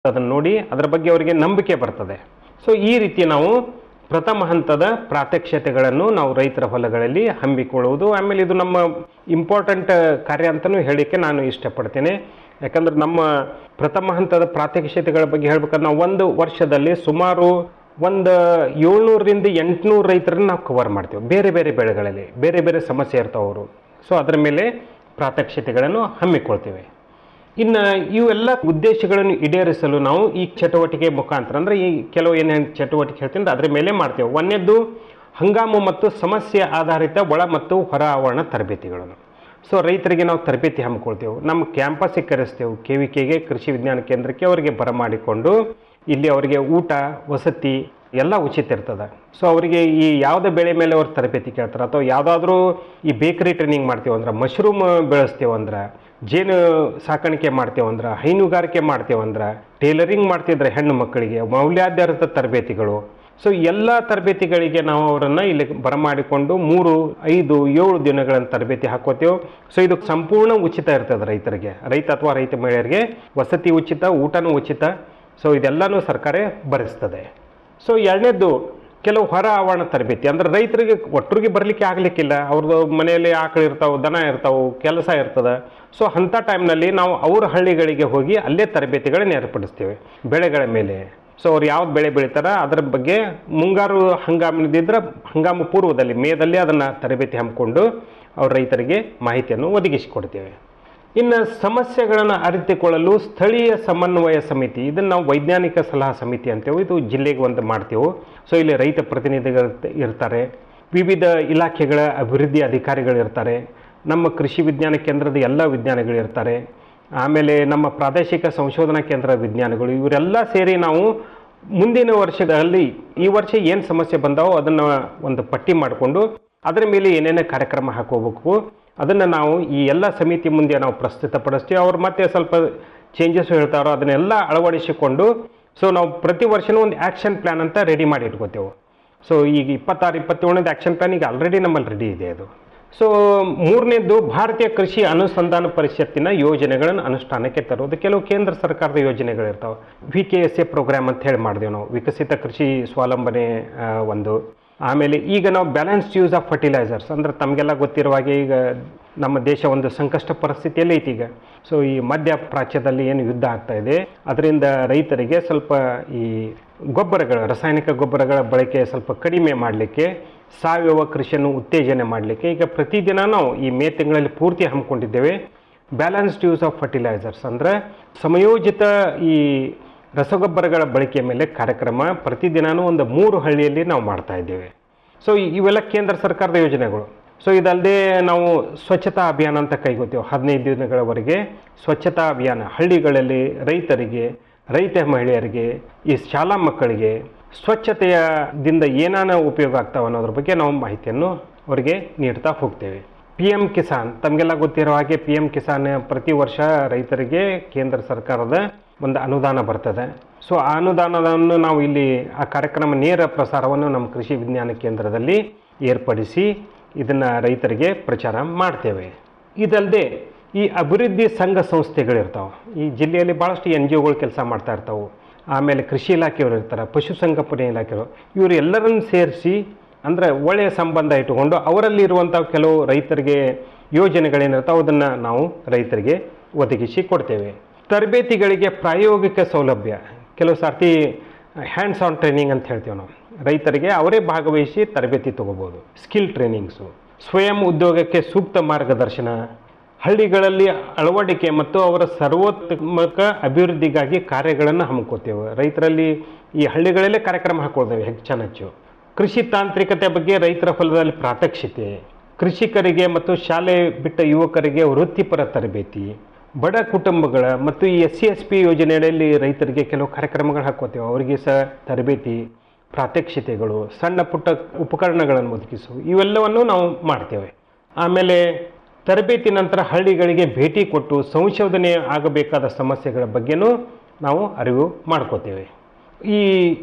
ಅದನ್ನು ನೋಡಿ ಅದರ ಬಗ್ಗೆ ಅವರಿಗೆ ನಂಬಿಕೆ ಬರ್ತದೆ ಸೊ ಈ ರೀತಿ ನಾವು ಪ್ರಥಮ ಹಂತದ ಪ್ರಾತ್ಯಕ್ಷತೆಗಳನ್ನು ನಾವು ರೈತರ ಹೊಲಗಳಲ್ಲಿ ಹಮ್ಮಿಕೊಳ್ಳುವುದು ಆಮೇಲೆ ಇದು ನಮ್ಮ ಇಂಪಾರ್ಟೆಂಟ್ ಕಾರ್ಯ ಅಂತಲೂ ಹೇಳಲಿಕ್ಕೆ ನಾನು ಇಷ್ಟಪಡ್ತೇನೆ ಯಾಕಂದ್ರೆ ನಮ್ಮ ಪ್ರಥಮ ಹಂತದ ಪ್ರಾತ್ಯಕ್ಷತೆಗಳ ಬಗ್ಗೆ ಹೇಳ್ಬೇಕಾದ್ರೆ ನಾವು ಒಂದು ವರ್ಷದಲ್ಲಿ ಸುಮಾರು ಒಂದು ಏಳ್ನೂರರಿಂದ ಎಂಟುನೂರು ರೈತರನ್ನ ನಾವು ಕವರ್ ಮಾಡ್ತೀವಿ ಬೇರೆ ಬೇರೆ ಬೆಳೆಗಳಲ್ಲಿ ಬೇರೆ ಬೇರೆ ಸಮಸ್ಯೆ ಇರ್ತಾವೆ ಅವರು ಸೊ ಅದರ ಮೇಲೆ ಪ್ರಾತ್ಯಕ್ಷತೆಗಳನ್ನು ಹಮ್ಮಿಕೊಳ್ತೇವೆ ಇನ್ನು ಇವೆಲ್ಲ ಉದ್ದೇಶಗಳನ್ನು ಈಡೇರಿಸಲು ನಾವು ಈ ಚಟುವಟಿಕೆ ಮುಖಾಂತರ ಅಂದರೆ ಈ ಕೆಲವು ಏನೇನು ಚಟುವಟಿಕೆ ಹೇಳ್ತೀನಿ ಅದರ ಮೇಲೆ ಮಾಡ್ತೇವೆ ಒಂದನೇದ್ದು ಹಂಗಾಮು ಮತ್ತು ಸಮಸ್ಯೆ ಆಧಾರಿತ ಒಳ ಮತ್ತು ಹೊರ ಆವರಣ ತರಬೇತಿಗಳನ್ನು ಸೊ ರೈತರಿಗೆ ನಾವು ತರಬೇತಿ ಹಮ್ಮಿಕೊಳ್ತೇವೆ ನಮ್ಮ ಕ್ಯಾಂಪಸ್ಸಿಗೆ ಕರೆಸ್ತೇವೆ ಕೆ ವಿ ಕೆಗೆ ಕೃಷಿ ವಿಜ್ಞಾನ ಕೇಂದ್ರಕ್ಕೆ ಅವರಿಗೆ ಬರಮಾಡಿಕೊಂಡು ಇಲ್ಲಿ ಅವರಿಗೆ ಊಟ ವಸತಿ ಎಲ್ಲ ಉಚಿತ ಇರ್ತದೆ ಸೊ ಅವರಿಗೆ ಈ ಯಾವುದೇ ಬೆಳೆ ಮೇಲೆ ಅವ್ರು ತರಬೇತಿ ಕೇಳ್ತಾರೆ ಅಥವಾ ಯಾವುದಾದ್ರೂ ಈ ಬೇಕರಿ ಟ್ರೈನಿಂಗ್ ಮಾಡ್ತೀವಿ ಅಂದ್ರೆ ಮಶ್ರೂಮ್ ಬೆಳೆಸ್ತೇವೆ ಅಂದ್ರೆ ಜೇನು ಸಾಕಾಣಿಕೆ ಮಾಡ್ತೇವೆ ಅಂದ್ರೆ ಹೈನುಗಾರಿಕೆ ಮಾಡ್ತೇವೆ ಅಂದ್ರೆ ಟೇಲರಿಂಗ್ ಮಾಡ್ತಿದ್ರೆ ಹೆಣ್ಣು ಮಕ್ಕಳಿಗೆ ಮೌಲ್ಯಾಧಾರಿತ ತರಬೇತಿಗಳು ಸೊ ಎಲ್ಲ ತರಬೇತಿಗಳಿಗೆ ನಾವು ಅವರನ್ನು ಇಲ್ಲಿ ಬರಮಾಡಿಕೊಂಡು ಮೂರು ಐದು ಏಳು ದಿನಗಳ ತರಬೇತಿ ಹಾಕೋತೇವೆ ಸೊ ಇದು ಸಂಪೂರ್ಣ ಉಚಿತ ಇರ್ತದೆ ರೈತರಿಗೆ ರೈತ ಅಥವಾ ರೈತ ಮಹಿಳೆಯರಿಗೆ ವಸತಿ ಉಚಿತ ಊಟನೂ ಉಚಿತ ಸೊ ಇದೆಲ್ಲನೂ ಸರ್ಕಾರ ಭರಿಸ್ತದೆ ಸೊ ಎರಡನೇದ್ದು ಕೆಲವು ಹೊರ ಆವರಣ ತರಬೇತಿ ಅಂದ್ರೆ ರೈತರಿಗೆ ಒಟ್ಟರಿಗೆ ಬರಲಿಕ್ಕೆ ಆಗಲಿಕ್ಕಿಲ್ಲ ಅವ್ರದ್ದು ಮನೆಯಲ್ಲಿ ಆಕಳು ಇರ್ತಾವೆ ದನ ಇರ್ತಾವೆ ಕೆಲಸ ಇರ್ತದೆ ಸೊ ಅಂಥ ಟೈಮ್ನಲ್ಲಿ ನಾವು ಅವ್ರ ಹಳ್ಳಿಗಳಿಗೆ ಹೋಗಿ ಅಲ್ಲೇ ತರಬೇತಿಗಳನ್ನ ಏರ್ಪಡಿಸ್ತೇವೆ ಬೆಳೆಗಳ ಮೇಲೆ ಸೊ ಅವ್ರು ಯಾವ್ದು ಬೆಳೆ ಬೆಳಿತಾರ ಅದರ ಬಗ್ಗೆ ಮುಂಗಾರು ಹಂಗಾಮಿನದಿದ್ರೆ ಹಂಗಾಮು ಪೂರ್ವದಲ್ಲಿ ಮೇದಲ್ಲಿ ಅದನ್ನು ತರಬೇತಿ ಹಮ್ಮಿಕೊಂಡು ಅವ್ರ ರೈತರಿಗೆ ಮಾಹಿತಿಯನ್ನು ಒದಗಿಸಿಕೊಡ್ತೇವೆ ಇನ್ನು ಸಮಸ್ಯೆಗಳನ್ನು ಅರಿತುಕೊಳ್ಳಲು ಸ್ಥಳೀಯ ಸಮನ್ವಯ ಸಮಿತಿ ಇದನ್ನು ನಾವು ವೈಜ್ಞಾನಿಕ ಸಲಹಾ ಸಮಿತಿ ಅಂತೇವೆ ಇದು ಜಿಲ್ಲೆಗೆ ಒಂದು ಮಾಡ್ತೇವೆ ಸೊ ಇಲ್ಲಿ ರೈತ ಪ್ರತಿನಿಧಿಗಳು ಇರ್ತಾರೆ ವಿವಿಧ ಇಲಾಖೆಗಳ ಅಭಿವೃದ್ಧಿ ಅಧಿಕಾರಿಗಳು ಇರ್ತಾರೆ ನಮ್ಮ ಕೃಷಿ ವಿಜ್ಞಾನ ಕೇಂದ್ರದ ಎಲ್ಲ ವಿಜ್ಞಾನಿಗಳು ಇರ್ತಾರೆ ಆಮೇಲೆ ನಮ್ಮ ಪ್ರಾದೇಶಿಕ ಸಂಶೋಧನಾ ಕೇಂದ್ರ ವಿಜ್ಞಾನಿಗಳು ಇವರೆಲ್ಲ ಸೇರಿ ನಾವು ಮುಂದಿನ ವರ್ಷದಲ್ಲಿ ಈ ವರ್ಷ ಏನು ಸಮಸ್ಯೆ ಬಂದಾವೋ ಅದನ್ನು ಒಂದು ಪಟ್ಟಿ ಮಾಡಿಕೊಂಡು ಅದರ ಮೇಲೆ ಏನೇನೇ ಕಾರ್ಯಕ್ರಮ ಹಾಕೋಬೇಕು ಅದನ್ನು ನಾವು ಈ ಎಲ್ಲ ಸಮಿತಿ ಮುಂದೆ ನಾವು ಪ್ರಸ್ತುತಪಡಿಸ್ತೀವಿ ಅವ್ರು ಮತ್ತೆ ಸ್ವಲ್ಪ ಚೇಂಜಸ್ ಹೇಳ್ತಾರೋ ಅದನ್ನೆಲ್ಲ ಅಳವಡಿಸಿಕೊಂಡು ಸೊ ನಾವು ಪ್ರತಿ ವರ್ಷನೂ ಒಂದು ಆ್ಯಕ್ಷನ್ ಪ್ಲ್ಯಾನ್ ಅಂತ ರೆಡಿ ಮಾಡಿ ಇಟ್ಕೋತೇವೆ ಸೊ ಈಗ ಇಪ್ಪತ್ತಾರು ಇಪ್ಪತ್ತೇಳನೇದು ಆ್ಯಕ್ಷನ್ ಪ್ಲ್ಯಾನ್ ಈಗ ಆಲ್ರೆಡಿ ನಮ್ಮಲ್ಲಿ ರೆಡಿ ಇದೆ ಅದು ಸೊ ಮೂರನೇದು ಭಾರತೀಯ ಕೃಷಿ ಅನುಸಂಧಾನ ಪರಿಷತ್ತಿನ ಯೋಜನೆಗಳನ್ನು ಅನುಷ್ಠಾನಕ್ಕೆ ತರುವುದು ಕೆಲವು ಕೇಂದ್ರ ಸರ್ಕಾರದ ಯೋಜನೆಗಳಿರ್ತಾವೆ V K S A programme ಅಂತ ಹೇಳಿ ಮಾಡಿದೆವು ನಾವು ವಿಕಸಿತ ಕೃಷಿ ಸ್ವಾವಲಂಬನೆ ಆ, ಒಂದು ಆಮೇಲೆ ಈಗ ನಾವು ಬ್ಯಾಲೆನ್ಸ್ಡ್ ಯೂಸ್ ಆಫ್ ಫರ್ಟಿಲೈಸರ್ಸ್ ಅಂದ್ರೆ ತಮಗೆಲ್ಲ ಗೊತ್ತಿರುವ ಹಾಗೆ ಈಗ ನಮ್ಮ ದೇಶ ಒಂದು ಸಂಕಷ್ಟ ಪರಿಸ್ಥಿತಿಯಲ್ಲಿ ಐತಿ ಈಗ ಸೊ ಈ ಮಧ್ಯ ಪ್ರಾಚ್ಯದಲ್ಲಿ ಏನು ಯುದ್ಧ ಆಗ್ತಾ ಇದೆ ಅದರಿಂದ ರೈತರಿಗೆ ಸ್ವಲ್ಪ ಈ ಗೊಬ್ಬರಗಳ ರಾಸಾಯನಿಕ ಗೊಬ್ಬರಗಳ ಬಳಕೆ ಸ್ವಲ್ಪ ಕಡಿಮೆ ಮಾಡಲಿಕ್ಕೆ ಸಾವಯವ ಕೃಷಿಯನ್ನು ಉತ್ತೇಜನೆ ಮಾಡಲಿಕ್ಕೆ ಈಗ ಪ್ರತಿದಿನ ನಾವು ಈ ಮೇ ತಿಂಗಳಲ್ಲಿ ಪೂರ್ತಿ ಹಮ್ಮಿಕೊಂಡಿದ್ದೇವೆ ಬ್ಯಾಲೆನ್ಸ್ಡ್ ಯೂಸ್ ಆಫ್ ಫರ್ಟಿಲೈಸರ್ಸ್ ಅಂದರೆ ಸಮಯೋಜಿತ ಈ ರಸಗೊಬ್ಬರಗಳ ಬಳಕೆಯ ಮೇಲೆ ಕಾರ್ಯಕ್ರಮ ಪ್ರತಿದಿನವೂ ಒಂದು ಮೂರು ಹಳ್ಳಿಯಲ್ಲಿ ನಾವು ಮಾಡ್ತಾ ಇದ್ದೇವೆ ಸೊ ಇವೆಲ್ಲ ಕೇಂದ್ರ ಸರ್ಕಾರದ ಯೋಜನೆಗಳು ಸೊ ಇದಲ್ಲದೆ ನಾವು ಸ್ವಚ್ಛತಾ ಅಭಿಯಾನ ಅಂತ ಕೈಗೊಳ್ತೇವೆ ಹದಿನೈದು ದಿನಗಳವರೆಗೆ ಸ್ವಚ್ಛತಾ ಅಭಿಯಾನ ಹಳ್ಳಿಗಳಲ್ಲಿ ರೈತರಿಗೆ ರೈತ ಮಹಿಳೆಯರಿಗೆ ಈ ಶಾಲಾ ಮಕ್ಕಳಿಗೆ ಸ್ವಚ್ಛತೆಯದಿಂದ ಏನಾನ ಉಪಯೋಗ ಆಗ್ತಾವೆ ಅನ್ನೋದ್ರ ಬಗ್ಗೆ ನಾವು ಮಾಹಿತಿಯನ್ನು ಅವರಿಗೆ ನೀಡ್ತಾ ಹೋಗ್ತೇವೆ ಪಿ ಎಮ್ ಕಿಸಾನ್ ತಮಗೆಲ್ಲ ಗೊತ್ತಿರೋ ಹಾಗೆ ಪಿ ಎಮ್ ಕಿಸಾನ್ ಪ್ರತಿ ವರ್ಷ ರೈತರಿಗೆ ಕೇಂದ್ರ ಸರ್ಕಾರದ ಒಂದು ಅನುದಾನ ಬರ್ತದೆ ಸೊ ಆ ಅನುದಾನವನ್ನು ನಾವು ಇಲ್ಲಿ ಆ ಕಾರ್ಯಕ್ರಮ ನೇರ ಪ್ರಸಾರವನ್ನು ನಮ್ಮ ಕೃಷಿ ವಿಜ್ಞಾನ ಕೇಂದ್ರದಲ್ಲಿ ಏರ್ಪಡಿಸಿ ಇದನ್ನು ರೈತರಿಗೆ ಪ್ರಚಾರ ಮಾಡ್ತೇವೆ ಇದಲ್ಲದೆ ಈ ಅಭಿವೃದ್ಧಿ ಸಂಘ ಸಂಸ್ಥೆಗಳಿರ್ತಾವೆ ಈ ಜಿಲ್ಲೆಯಲ್ಲಿ ಭಾಳಷ್ಟು ಎನ್ ಜಿ ಒಗಳು ಕೆಲಸ ಮಾಡ್ತಾ ಇರ್ತಾವೆ ಆಮೇಲೆ ಕೃಷಿ ಇಲಾಖೆಯವರು ಇರ್ತಾರೆ ಪಶುಸಂಗೋಪನೆ ಇಲಾಖೆಯವರು ಇವರು ಎಲ್ಲರನ್ನು ಸೇರಿಸಿ ಅಂದರೆ ಒಳ್ಳೆಯ ಸಂಬಂಧ ಇಟ್ಟುಕೊಂಡು ಅವರಲ್ಲಿ ಇರುವಂಥ ಕೆಲವು ರೈತರಿಗೆ ಯೋಜನೆಗಳೇನಿರ್ತಾವೆ ಅದನ್ನು ನಾವು ರೈತರಿಗೆ ಒದಗಿಸಿ ಕೊಡ್ತೇವೆ ತರಬೇತಿಗಳಿಗೆ ಪ್ರಾಯೋಗಿಕ ಸೌಲಭ್ಯ ಕೆಲವು ಸರ್ತಿ ಹ್ಯಾಂಡ್ಸ್ ಆನ್ ಟ್ರೈನಿಂಗ್ ಅಂತ ಹೇಳ್ತೀವಿ ನಾವು ರೈತರಿಗೆ ಅವರೇ ಭಾಗವಹಿಸಿ ತರಬೇತಿ ತಗೋಬೋದು ಸ್ಕಿಲ್ ಟ್ರೈನಿಂಗ್ಸು ಸ್ವಯಂ ಉದ್ಯೋಗಕ್ಕೆ ಸೂಕ್ತ ಮಾರ್ಗದರ್ಶನ ಹಳ್ಳಿಗಳಲ್ಲಿ ಅಳವಡಿಕೆ ಮತ್ತು ಅವರ ಸರ್ವೋತ್ತಮಕ ಅಭಿವೃದ್ಧಿಗಾಗಿ ಕಾರ್ಯಗಳನ್ನು ಹಮ್ಮಿಕೋತೇವೆ ರೈತರಲ್ಲಿ ಈ ಹಳ್ಳಿಗಳಲ್ಲೇ ಕಾರ್ಯಕ್ರಮ ಹಾಕೊಳ್ತೇವೆ ಹೆಚ್ಚು ಕೃಷಿ ತಾಂತ್ರಿಕತೆ ಬಗ್ಗೆ ರೈತರ ಹೊಲದಲ್ಲಿ ಪ್ರಾತ್ಯಕ್ಷಿತೆ ಕೃಷಿಕರಿಗೆ ಮತ್ತು ಶಾಲೆ ಬಿಟ್ಟ ಯುವಕರಿಗೆ ವೃತ್ತಿಪರ ತರಬೇತಿ ಬಡ ಕುಟುಂಬಗಳ ಮತ್ತು ಈ ಎಸ್ ಸಿ ಎಸ್ ಪಿ ಯೋಜನೆಯಲ್ಲಿ ರೈತರಿಗೆ ಕೆಲವು ಕಾರ್ಯಕ್ರಮಗಳು ಹಾಕೋತೇವೆ ಅವರಿಗೆ ಸಹ ತರಬೇತಿ ಪ್ರಾತ್ಯಕ್ಷಿತೆಗಳು ಸಣ್ಣ ಪುಟ್ಟ ಉಪಕರಣಗಳನ್ನು ಒದಗಿಸು ಇವೆಲ್ಲವನ್ನು ನಾವು ಮಾಡ್ತೇವೆ ಆಮೇಲೆ ತರಬೇತಿ ನಂತರ ಹಳ್ಳಿಗಳಿಗೆ ಭೇಟಿ ಕೊಟ್ಟು ಸಂಶೋಧನೆ ಆಗಬೇಕಾದ ಸಮಸ್ಯೆಗಳ ಬಗ್ಗೆನೂ ನಾವು ಅರಿವು ಮಾಡ್ಕೋತೇವೆ ಈ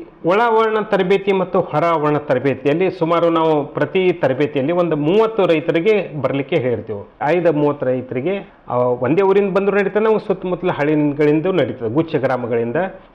ಒಳಾವರಣ ತರಬೇತಿ ಮತ್ತು ಹೊರಾವರಣ ತರಬೇತಿಯಲ್ಲಿ ಸುಮಾರು ನಾವು ಪ್ರತಿ ತರಬೇತಿಯಲ್ಲಿ ಒಂದು ಮೂವತ್ತು ರೈತರಿಗೆ ಬರಲಿಕ್ಕೆ ಹೇಳಿರ್ತೀವಿ ಐದು ಮೂವತ್ತು ರೈತರಿಗೆ ಆ, ಒಂದೇ ಊರಿಂದ ಬಂದರೂ ನಡೀತದೆ ನಾವು ಸುತ್ತಮುತ್ತಲ ಹಳ್ಳಿಗಳಿಂದ ನಡೀತದೆ ಗುಚ್ಛ ಗ್ರಾಮಗಳಿಂದ